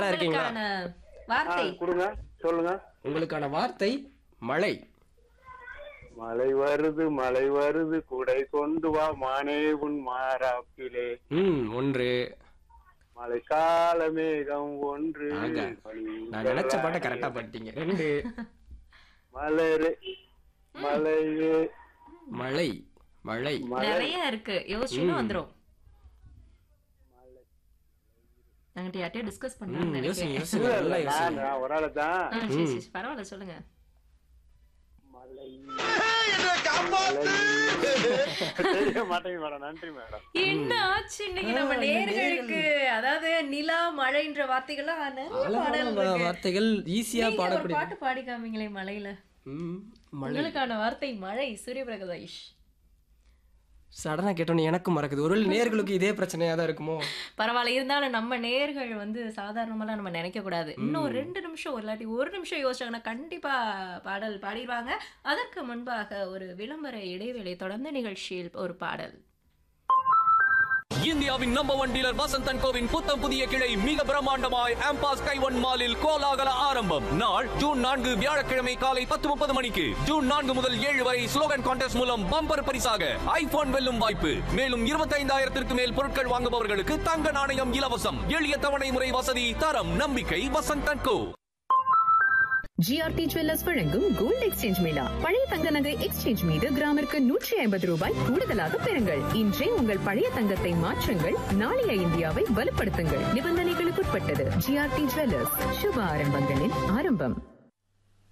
இருக்கீங்களா உங்களுக்கான ஆ, வார்த்தை கொடுங்க சொல்லுங்க உங்களுக்கான வார்த்தை மழை மழை வருது மழை வருது குடை கொண்டு வா மானே உன் மாறாப்பிலே ம் ஒன்று மழைக்கால மேகம் ஒன்று ஆக. நான் நினைச்ச பாட்டை கரெக்டா பண்ணிட்டீங்க ரெண்டு மலரு மலையே மழை மழை மலர் நிறைய இருக்கு யோசிச்சுன்னு வந்துரும் நாங்கிட்ட யார்ட்டையும் டிஸ்கஸ் ம் பண்ணலாம் யோசிங்க நினைக்கிறேன் யோசிங்க நல்லா நான் யோசிங்க நான் ஒரு ஆளு தான் ஆ, சரி சரி சரி, பரவாயில்ல சொல்லுங்க மலை மலை. தெரிய மாட்டேங்குது மேடம் நன்றி மேடம் என்ன ஆச்சு இன்னைக்கு நம்ம நேர்களுக்கு அதாவது நிலா மழைன்ற வார்த்தைகள்லாம் நிறைய பாடல் அழகான இருக்கு. வார்த்தைகள் ஈஸியா நீங்க ஒரு பாடக்கூடிய பாட்டு பாடி காமிங்களே மழையில ம் மழை உங்களுக்கான வார்த்தை மழை சூரியபிரகாஷ் சடனா கேட்டோன்னு எனக்கும் மறக்குது ஒருவேளை நேர்களுக்கு இதே பிரச்சனையா தான் இருக்குமோ பரவாயில்ல இருந்தாலும் நம்ம நேர்கள் வந்து சாதாரணமெல்லாம் நம்ம நினைக்க கூடாது இன்னும் ஒரு ரெண்டு நிமிஷம் ஒரு இல்லாட்டி ஒரு நிமிஷம் யோசிச்சாங்கன்னா கண்டிப்பா பாடல் பாடிடுவாங்க அதற்கு முன்பாக ஒரு விளம்பர இடைவேளை தொடர்ந்து நிகழ்ச்சியில் ஒரு பாடல் இந்தியாவின் நம்பர் ஒன் டீலர் வசந்தன் கோவின் புத்தம் புதிய கிளை மிக பிரம்மாண்டமாய் ஆம்பாஸ் கைவன் மாலில் கோலாகல ஆரம்பம் நாள் ஜூன் நான்கு வியாழக்கிழமை காலை பத்து முப்பது மணிக்கு ஜூன் நான்கு முதல் ஏழு வரை ஸ்லோகன் கான்டெஸ்ட் மூலம் பம்பர் பரிசாக ஐபோன் வெல்லும் வாய்ப்பு மேலும் இருபத்தைந்தாயிரத்திற்கு மேல் பொருட்கள் வாங்குபவர்களுக்கு தங்க நாணயம் இலவசம் எளிய தவணை முறை வசதி தரம் நம்பிக்கை வசந்தன் கோ ஜிஆர்டி ஜுவல்லர்ஸ் வழங்கும் கோல்ட் எக்ஸ்சேஞ்ச் மேளா பழைய தங்க நகை எக்ஸ்சேஞ்ச் மீது கிராமிற்கு நூற்றி ஐம்பது ரூபாய் கூடுதலாக பெறுங்கள் இன்றே உங்கள் பழைய தங்கத்தை மாற்றுங்கள் நாளைய இந்தியாவை வலுப்படுத்துங்கள் நிபந்தனைகளுக்குட்பட்டது ஜிஆர்டி ஜுவல்லர்ஸ் சுப ஆரம்பங்களின் ஆரம்பம்